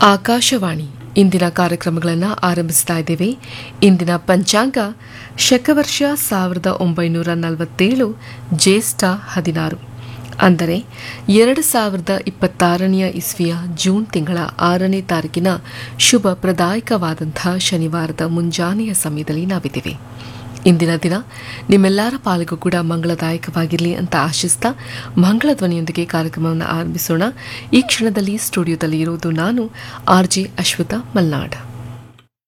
ಆಕಾಶವಾಣಿ ಇಂದಿನ ಕಾರ್ಯಕ್ರಮಗಳನ್ನು ಆರಂಭಿಸ್ತಾ ಇದ್ದೇವೆ ಇಂದಿನ ಪಂಚಾಂಗ ಶಕವರ್ಷ ಸಾವಿರದ ಒಂಬೈನೂರ ನಲವತ್ತೇಳು ಜ್ಯೇಷ್ಠ ಹದಿನಾರು ಅಂದರೆ ಎರಡು ಸಾವಿರದ ಇಪ್ಪತ್ತಾರನೆಯ ಇಸ್ವಿಯ ಜೂನ್ ತಿಂಗಳ ಆರನೇ ತಾರೀಕಿನ ಶುಭ ಪ್ರದಾಯಕವಾದಂತಹ ಶನಿವಾರದ ಮುಂಜಾನೆಯ ಸಮಯದಲ್ಲಿ ನಾವಿದ್ದೇವೆ ಇಂದಿನ ದಿನ ನಿಮ್ಮೆಲ್ಲರ ಪಾಲಿಗೂ ಕೂಡ ಮಂಗಳದಾಯಕವಾಗಿರಲಿ ಅಂತ ಆಶಿಸ್ತಾ ಮಂಗಳ ಧ್ವನಿಯೊಂದಿಗೆ ಕಾರ್ಯಕ್ರಮವನ್ನು ಆರಂಭಿಸೋಣ ಈ ಕ್ಷಣದಲ್ಲಿ ಸ್ಟುಡಿಯೋದಲ್ಲಿ ಇರುವುದು ನಾನು ಆರ್ ಜೆ ಅಶ್ವಥ ಮಲ್ನಾಡ್